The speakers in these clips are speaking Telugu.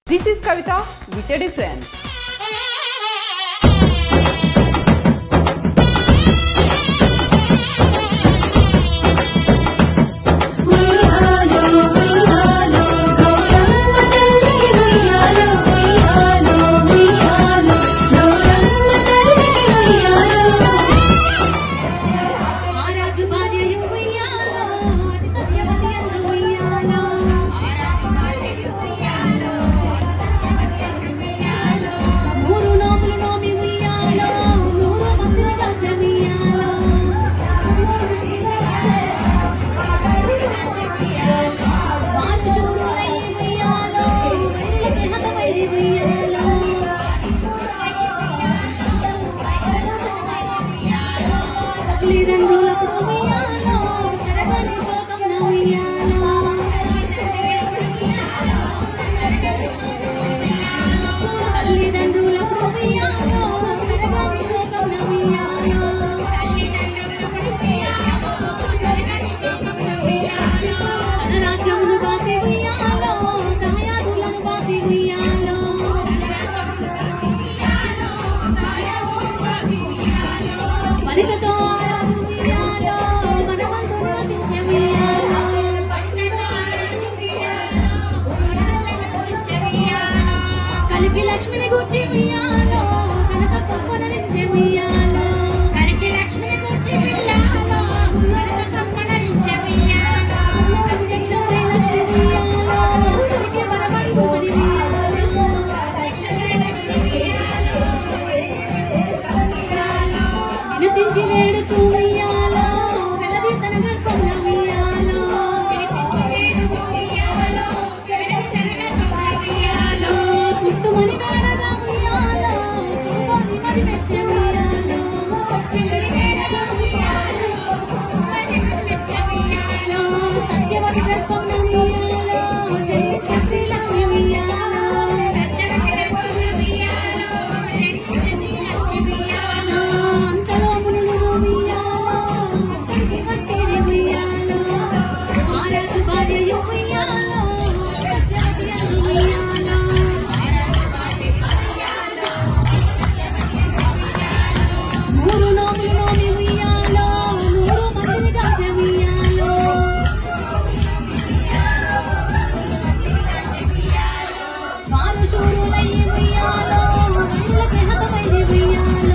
This is Kavita with a difference. ఉయ్యాలో ఉయ్యాలో గౌరమ్మ తల్లి ఉయ్యాలో ఉయ్యాలో ఉయ్యాలో గౌరమ్మ తల్లి ఉయ్యాలో ఆరాజు భార్యయు ఉయ్యాలో అది సత్యవతి అందరూ ఉయ్యాలో ఆరాజు భార్యయు ఉయ్యాలో అది సత్యవతి అందరూ ఉయ్యాలో నూరు నోములు నోమి ఉయ్యాలో నూరు మందిని కాచే ఉయ్యాలో మానుషూరులై ఉయ్యాలో వైరులకి హతమైరి ఉయ్యాలో తల్లిదండ్రులప్పుడు ఉయ్యాలో తరగని శోకం నా ఉయ్యాలో తల్లిదండ్రులప్పుడు ఉయ్యాలో తరగని శోకం నా ఉయ్యాలో తన రాజ్యమును బాసి ఉయ్యాలో దాయాదులను బాసి ఉయ్యాలో వనితతో ఆరాజు ఉయ్యాలో మనవంతుడు వసించే ఉయ్యాలో కలిపి లక్ష్మిని గుర్చి ఉయ్యాలో కనక పొంపనరించే ఉయ్యాలో కలిపి లక్ష్మిని గుర్చి ఉయ్యాలో కనక పొంపనరించే ఉయ్యాలో ప్రత్యక్షమై లక్ష్మి ఉయ్యాలో కలికి వరబడి భూమని ఉయ్యాలో ప్రత్యక్షమై లక్ష్మి ఉయ్యాలో వినతించి వేడుచు ఉయ్యాలో వెలది తన గర్భం ఉయ్యాలో పుట్టుమని వేడగా ఉయ్యాలో పుట్టుకొని మరి మెచ్చే ఉయ్యాలో సత్యవతి గర్భం ఉయ్యాలో జన్మించే శ్రీలక్ష్మి ఉయ్యాలో అంతలో మునులు ఉయ్యాలో అక్కడికి వచ్చేది ఉయ్యాలో ఆరాజు భార్యయు ఉయ్యాలో సత్యవతి అని ఉయ్యాలో నూరు నోములు నోమి ఉయ్యాలో నూరు మందిని కాచే ఉయ్యాలో వారు శూరులై ఉయ్యాలో వీరులకి హతమైంది ఉయ్యాలో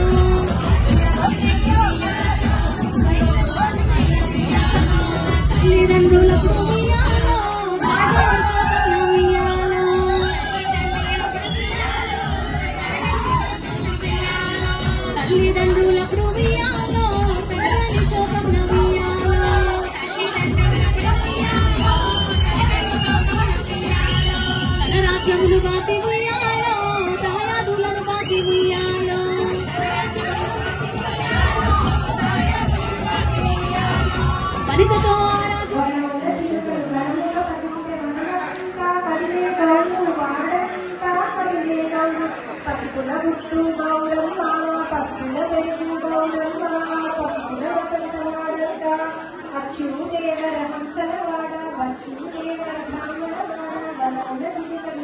తల్లిదండ్రులప్పుడు ఉయ్యాలో రాజేంద్ర శోకం ఉయ్యాలో తల్లిదండ్రులప్పుడు ఉయ్యాలో తల్లి శోకం ఉయ్యాలో తన రాజ్యమును బాసి ఉయ్యాలో దాయాదులను బాసి ఉయ్యాలో వనితతో ఆరాజు పసుపుల గుట్టు గౌరమ్మ పసుపుల వెలుగు గౌరమ్మ పసుపుల వసంత వాడంట అచ్చు దేవర హంసల వాడ వచ్చు దేవర బ్రాహ్మణ వాడ వనముల జీవిత